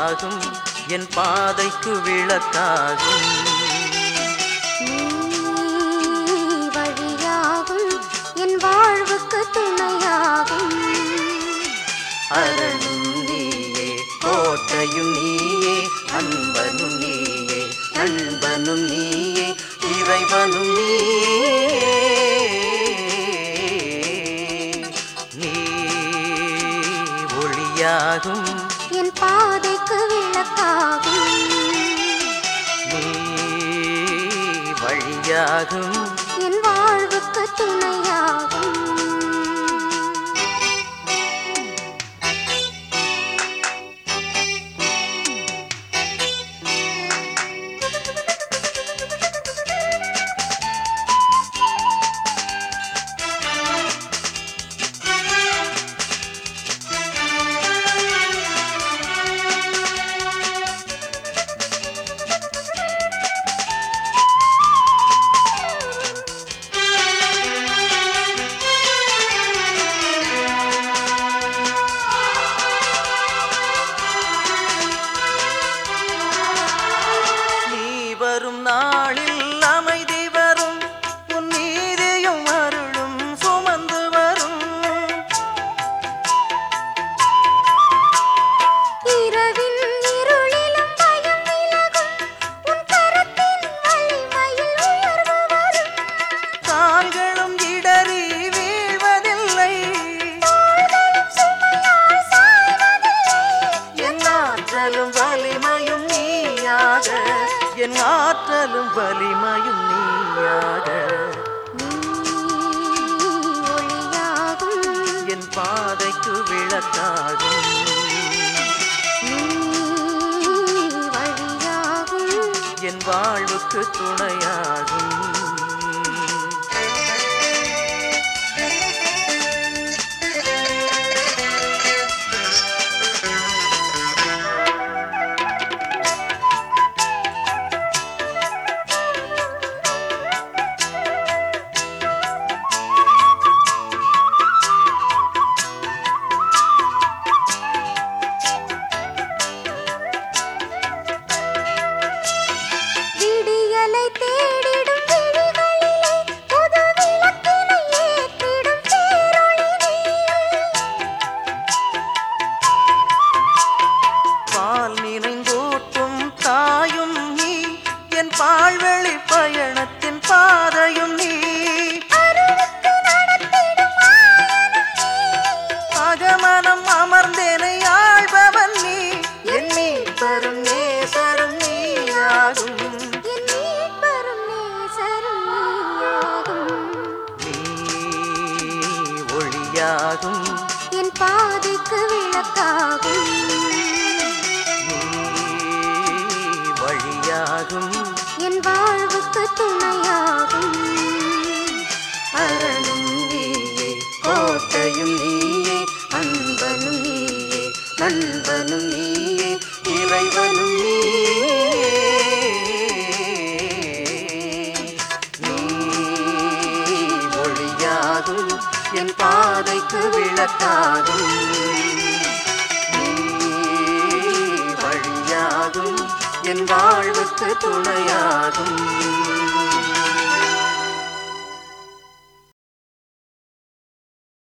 ஒளியாகும் என் பாதைக்கு விளக்காகும் நீ வழியாகும் என் வாழ்வுக்கு துணையாகும் அரணும் நீயே கோட்டையும் நீயே அன்பனும் நீயே நண்பனும் நீயே இறைவனும் நீயே நீ ஒளியாகும் என் பாதைக்கு விளக்காகும் நீ வழியாகும் என் வாழ்வுக்கு துணையாகும் நீ வரும் நாளில் அமைதி வரும் உன் நீதியும் அருளும் சுமந்து வரும் இரவின் இருளிலும் பயம் விலகும் உன் கரத்தின் வலிமையில் உயர்வு வரும் கால்களும் இடறி வீழ்வதில்லை தோள்களும் சுமையால் சாய்வதில்லை என் ஆற்றலும் வலிமையும் நீயாக என் ஆற்றலும் வலிமையும் நீயாக நீ ஒளியாகும் என் பாதைக்கு விளக்காகும் நீ வழியாகும் என் வாழ்வுக்கு துணையாகும் விடியலை தேடிடும் விழிகளிலே புது விளக்கினை ஏற்றிடும் பேரொளி நீ பால் நிறைந்தூட்டும் தாயும் நீ என் பால்வெளி பயணத்தின் பாதையும் நீ அருளுக்கு நடத்திடும் ஆயனும் நீ அகமனம் அமர்ந்தேனை ஆழ்பவன் நீ என் மீட்பரும் நேசரும் நீயாகும் என் மீட்பரும் நேசரும் நீயாகும் நீ ஒளியாகும் என் பாதைக்கு விளக்காகும் நீ வழியாகும் என் வாழ்வுக்கு துணையாகும் அரணும் நீயே கோட்டையும் நீயே அன்பனும் நீயே நண்பனும் நீயே இறைவனும் நீயே நீ ஒளியாகும் என் பாதைக்கு விளக்காகும் நீ வழியாகும் என் வாழ்வுக்கு துணையாகும்